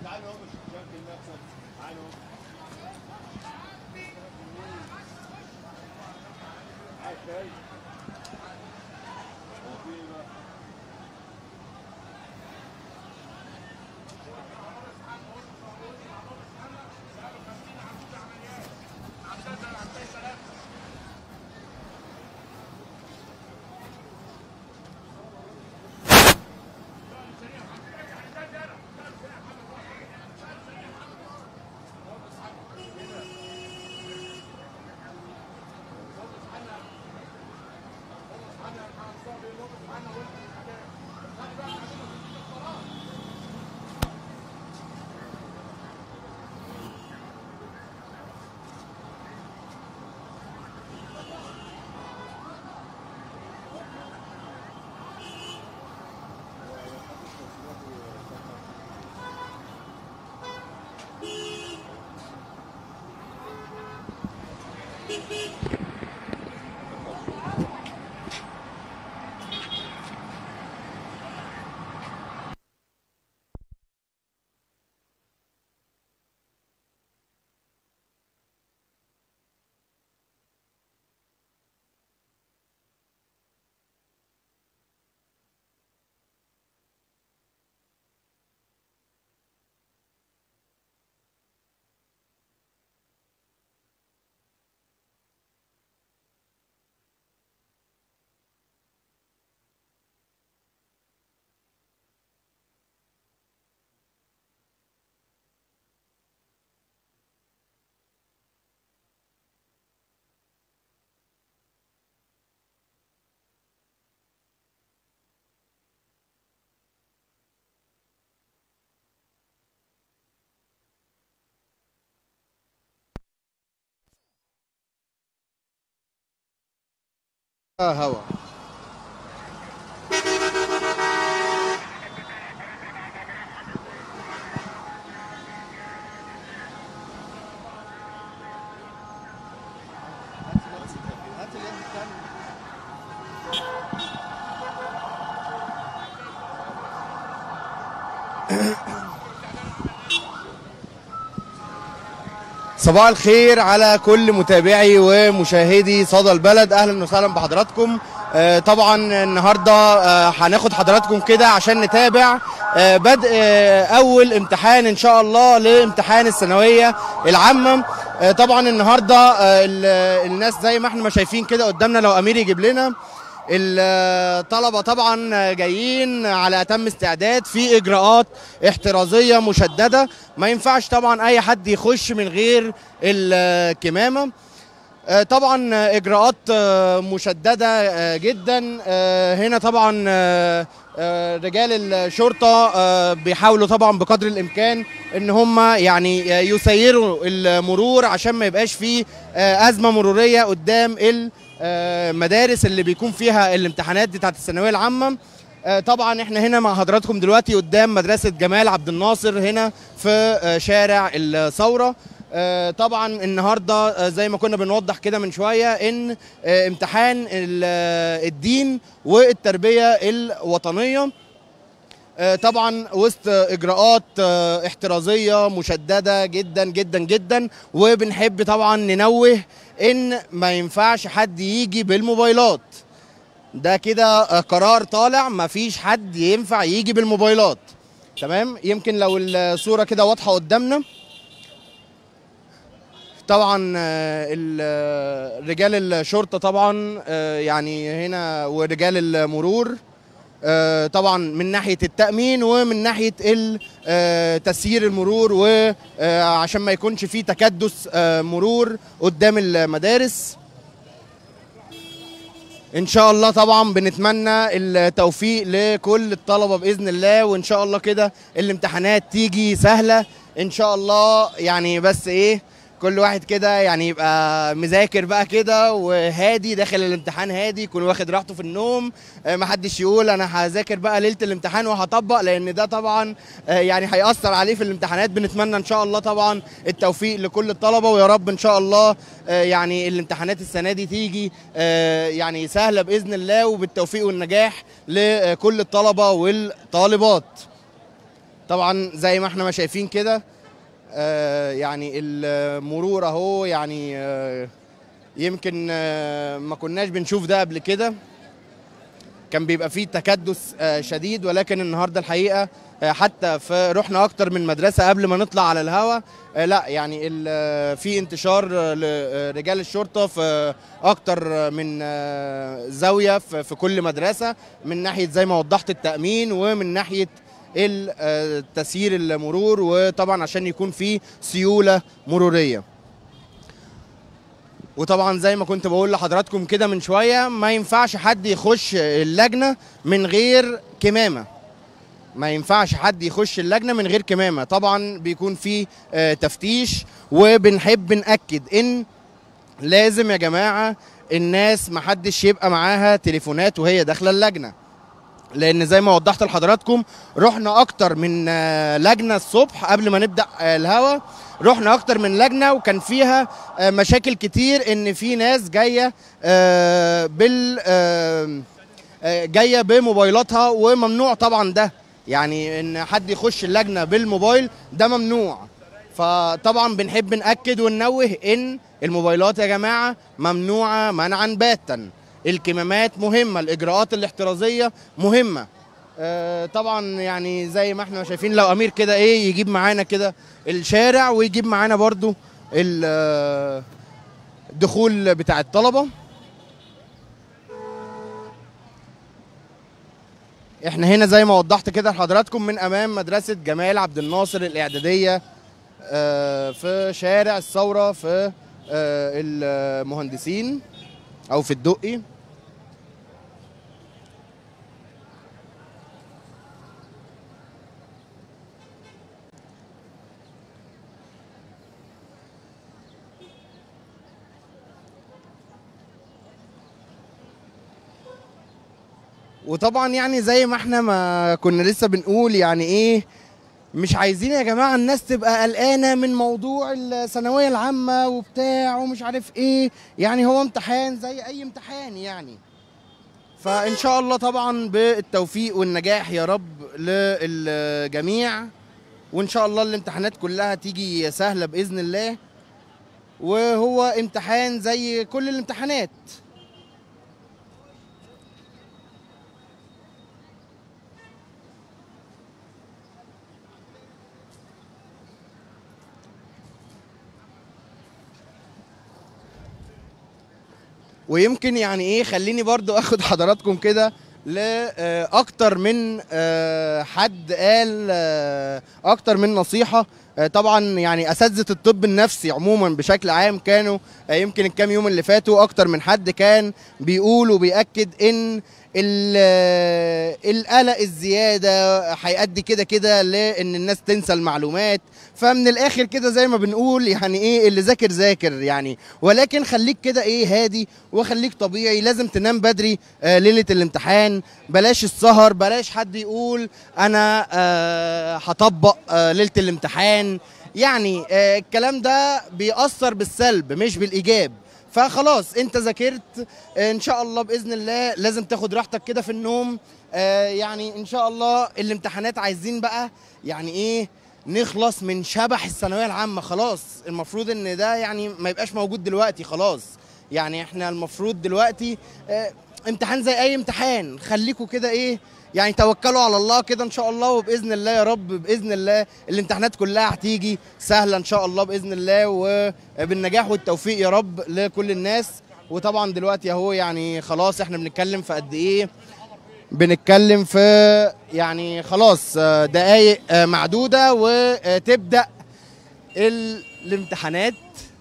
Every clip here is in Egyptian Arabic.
تعالوا مش شكل نفسك تعالوا عايز شاي وفي بقى هوا صباح الخير على كل متابعي ومشاهدي صدى البلد اهلا وسهلا بحضراتكم آه، طبعا النهارده آه، هناخد حضراتكم كده عشان نتابع آه، بدء آه، اول امتحان ان شاء الله لامتحان الثانويه العامه آه، طبعا النهارده آه، ال- الناس زي ما احنا ما شايفين كده قدامنا لو امير يجيب لنا الطلبة طبعا جايين على أتم استعداد في إجراءات احترازية مشددة ما ينفعش طبعا أي حد يخش من غير الكمامة آه، طبعا آه، اجراءات آه، مشدده آه، جدا آه، هنا طبعا آه، آه، رجال الشرطه آه، بيحاولوا طبعا بقدر الامكان ان هم يعني آه، يسيروا المرور عشان ما يبقاش فيه آه، ازمه مروريه قدام المدارس اللي بيكون فيها الامتحانات بتاعت الثانويه العامه آه، طبعا احنا هنا مع حضراتكم دلوقتي قدام مدرسه جمال عبد الناصر هنا في آه، شارع الثوره آه، طبعا النهارده آه، زي ما كنا بنوضح كده من شويه ان آه، امتحان ال- آه، الدين والتربيه الوطنيه آه، طبعا وسط اجراءات آه، احترازيه مشدده جدا جدا جدا وبنحب طبعا ننوه ان ما ينفعش حد يجي بالموبايلات ده كده آه، قرار طالع ما فيش حد ينفع يجي بالموبايلات تمام يمكن لو الصوره كده واضحه قدامنا طبعا آه، ال- آه، رجال الشرطه طبعا آه، يعني هنا ورجال المرور آه، طبعا من ناحيه التامين ومن ناحيه ال- آه، تسيير المرور وعشان ما يكونش فيه تكدس آه، مرور قدام المدارس ان شاء الله طبعا بنتمنى التوفيق لكل الطلبه باذن الله وان شاء الله كده الامتحانات تيجي سهله ان شاء الله يعني بس ايه كل واحد كده يعني يبقى مذاكر بقى كده وهادي داخل الامتحان هادي يكون واخد راحته في النوم آه، محدش يقول انا هذاكر بقى ليله الامتحان وهطبق لان ده طبعا آه، يعني هيأثر عليه في الامتحانات بنتمنى ان شاء الله طبعا التوفيق لكل الطلبه ويا رب ان شاء الله آه، يعني الامتحانات السنه دي تيجي آه، يعني سهله باذن الله وبالتوفيق والنجاح لكل الطلبه والطالبات طبعا زي ما احنا ما شايفين كده آه، يعني المرور اهو يعني آه، يمكن آه، ما كناش بنشوف ده قبل كده كان بيبقى فيه تكدس آه، شديد ولكن النهارده الحقيقه آه، حتى في رحنا اكتر من مدرسه قبل ما نطلع على الهوا آه، لا يعني ال- آه، في انتشار آه، لرجال الشرطه في اكتر من آه، زاويه في في كل مدرسه من ناحيه زي ما وضحت التامين ومن ناحيه ال- آه، تسيير المرور وطبعا عشان يكون في سيوله مروريه وطبعا زي ما كنت بقول لحضراتكم كده من شويه ما ينفعش حد يخش اللجنه من غير كمامه ما ينفعش حد يخش اللجنه من غير كمامه طبعا بيكون في آه، تفتيش وبنحب ناكد ان لازم يا جماعه الناس ما حدش يبقى معاها تليفونات وهي داخله اللجنه لان زي ما وضحت لحضراتكم رحنا اكتر من آه، لجنه الصبح قبل ما نبدا آه، الهوا رحنا اكتر من لجنه وكان فيها آه، مشاكل كتير ان في ناس جايه آه، بال آه، آه، جايه بموبايلاتها وممنوع طبعا ده يعني ان حد يخش اللجنه بالموبايل ده ممنوع فطبعا بنحب ناكد وننوه ان الموبايلات يا جماعه ممنوعه منعا باتا الكمامات مهمه الاجراءات الاحترازيه مهمه آه، طبعا يعني زي ما احنا شايفين لو امير كده ايه يجيب معانا كده الشارع ويجيب معانا برضو ال- آه، الدخول بتاع الطلبه احنا هنا زي ما وضحت كده لحضراتكم من امام مدرسه جمال عبد الناصر الاعداديه آه، في شارع الثوره في آه، المهندسين او في الدقي وطبعا يعني زي ما احنا ما كنا لسه بنقول يعني ايه مش عايزين يا جماعه الناس تبقى قلقانه من موضوع الثانويه العامه وبتاع ومش عارف ايه يعني هو امتحان زي اي امتحان يعني فان شاء الله طبعا بالتوفيق والنجاح يا رب للجميع وان شاء الله الامتحانات كلها تيجي سهله باذن الله وهو امتحان زي كل الامتحانات ويمكن يعني ايه خليني برضو اخد حضراتكم كده لاكتر من آه، حد قال آه، اكتر من نصيحه آه، طبعا يعني اساتذه الطب النفسي عموما بشكل عام كانوا آه، يمكن الكام يوم اللي فاتوا اكتر من حد كان بيقول وبياكد ان ال- آه، القلق الزياده هيؤدي كده كده لان الناس تنسى المعلومات فمن الاخر كده زي ما بنقول يعني ايه اللي ذاكر ذاكر يعني ولكن خليك كده ايه هادي وخليك طبيعي لازم تنام بدري آه ليله الامتحان بلاش السهر بلاش حد يقول انا آه هطبق آه ليله الامتحان يعني آه الكلام ده بيأثر بالسلب مش بالايجاب فخلاص انت ذاكرت آه، ان شاء الله باذن الله لازم تاخد راحتك كده في النوم آه، يعني ان شاء الله الامتحانات عايزين بقى يعني ايه نخلص من شبح الثانويه العامه خلاص المفروض ان ده يعني ما يبقاش موجود دلوقتي خلاص يعني احنا المفروض دلوقتي آه، امتحان زي اي امتحان خليكوا كده ايه يعني توكلوا على الله كده ان شاء الله وباذن الله يا رب باذن الله الامتحانات كلها هتيجي سهله ان شاء الله باذن الله وبالنجاح والتوفيق يا رب لكل الناس وطبعا دلوقتي اهو يعني خلاص احنا بنتكلم في قد ايه بنتكلم في يعني خلاص آه، دقايق آه، معدوده وتبدا ال- الامتحانات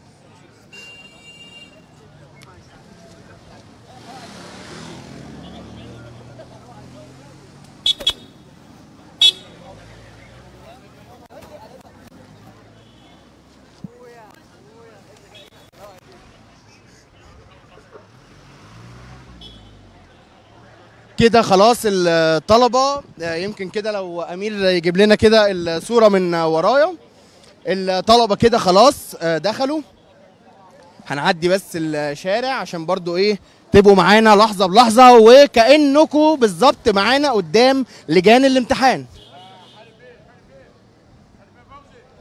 كده خلاص الطلبه آه، يمكن كده لو امير يجيب لنا كده الصوره من ورايا الطلبه كده خلاص آه، دخلوا هنعدي بس الشارع عشان برضو ايه تبقوا معانا لحظه بلحظه وكانكم بالظبط معانا قدام لجان الامتحان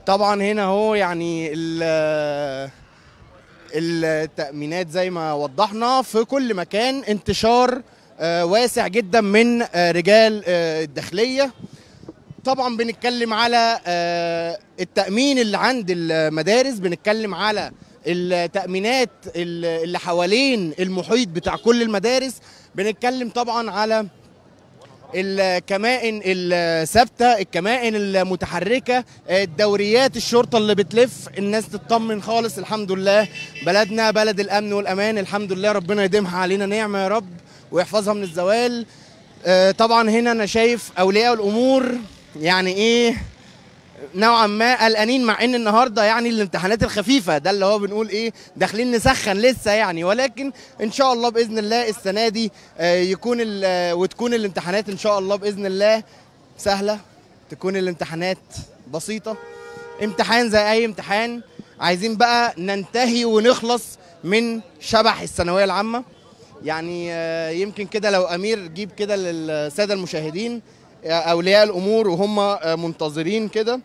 طبعا هنا هو يعني ال- التأمينات زي ما وضحنا في كل مكان انتشار آه، واسع جدا من آه، رجال آه، الداخلية طبعا بنتكلم على آه، التأمين اللي عند المدارس بنتكلم على التأمينات اللي اللي حوالين المحيط بتاع كل المدارس بنتكلم طبعا على الكمائن الثابته الكمائن المتحركه الدوريات الشرطه اللي بتلف الناس تطمن خالص الحمد لله بلدنا بلد الامن والامان الحمد لله ربنا يديمها علينا نعمه يا رب ويحفظها من الزوال آه، طبعا هنا انا شايف اولياء الامور يعني ايه نوعا ما قلقانين مع ان النهارده يعني الامتحانات الخفيفه ده اللي هو بنقول ايه داخلين نسخن لسه يعني ولكن ان شاء الله باذن الله السنه دي آه، يكون ال- آه، وتكون الامتحانات ان شاء الله باذن الله سهله تكون الامتحانات بسيطه امتحان زي اي امتحان عايزين بقى ننتهي ونخلص من شبح الثانويه العامه يعني آه، يمكن كده لو امير جيب كده للساده المشاهدين آه، اولياء الامور وهم آه، منتظرين كده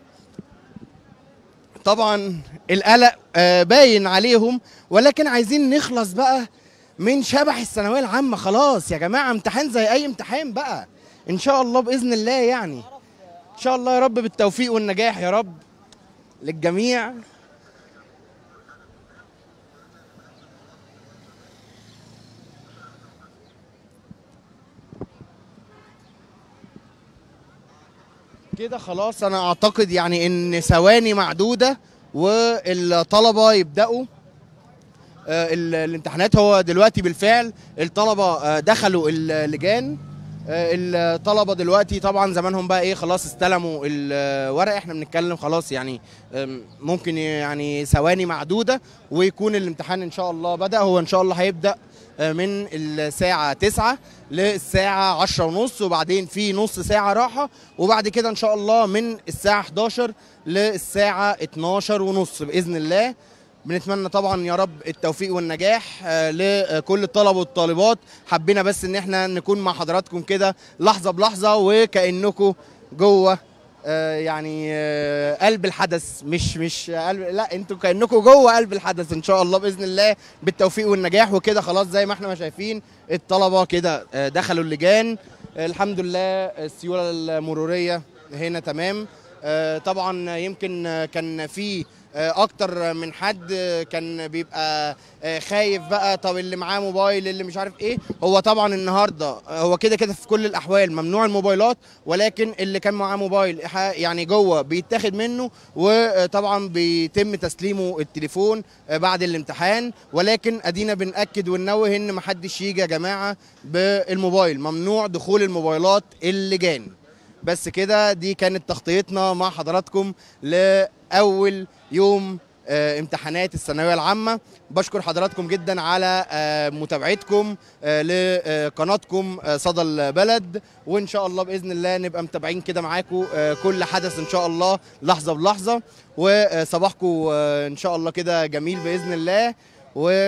طبعا القلق آه، باين عليهم ولكن عايزين نخلص بقى من شبح الثانويه العامه خلاص يا جماعه امتحان زي اي امتحان بقى ان شاء الله باذن الله يعني ان شاء الله يا رب بالتوفيق والنجاح يا رب للجميع كده خلاص انا اعتقد يعني ان ثواني معدوده والطلبه يبداوا آه، ال- الامتحانات هو دلوقتي بالفعل الطلبه آه، دخلوا اللجان آه، الطلبه دلوقتي طبعا زمانهم بقى ايه خلاص استلموا الورق احنا بنتكلم خلاص يعني آم، ممكن يعني ثواني معدوده ويكون الامتحان ان شاء الله بدا هو ان شاء الله هيبدا آه، من الساعة 9 للساعة 10 ونص وبعدين في نص ساعة راحة وبعد كده إن شاء الله من الساعة 11 للساعة 12 ونص بإذن الله بنتمنى طبعا يا رب التوفيق والنجاح آه، لكل الطلبة والطالبات حبينا بس ان احنا نكون مع حضراتكم كده لحظة بلحظة وكأنكم جوه آه، يعني آه، قلب الحدث مش مش قلب لا انتوا كانكم جوه قلب الحدث ان شاء الله باذن الله بالتوفيق والنجاح وكده خلاص زي ما احنا ما شايفين الطلبه كده آه، دخلوا اللجان آه، الحمد لله السيوله المروريه هنا تمام آه، طبعا يمكن آه، كان في آه، اكتر من حد آه، كان بيبقى آه، خايف بقى طب اللي معاه موبايل اللي مش عارف ايه هو طبعا النهارده آه، هو كده كده في كل الاحوال ممنوع الموبايلات ولكن اللي كان معاه موبايل ح- يعني جوه بيتاخد منه وطبعا بيتم تسليمه التليفون آه، بعد الامتحان ولكن ادينا بناكد وننوه ان محدش يجي يا جماعه بالموبايل ممنوع دخول الموبايلات اللجان بس كده دي كانت تغطيتنا مع حضراتكم لاول يوم آه، امتحانات الثانويه العامه بشكر حضراتكم جدا على آه، متابعتكم آه، لقناتكم آه، صدى البلد وان شاء الله باذن الله نبقى متابعين كده معاكم آه، كل حدث ان شاء الله لحظه بلحظه وصباحكم آه، ان شاء الله كده جميل باذن الله و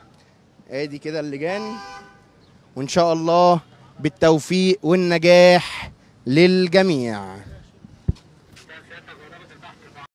ادي كده اللجان وان شاء الله بالتوفيق والنجاح للجميع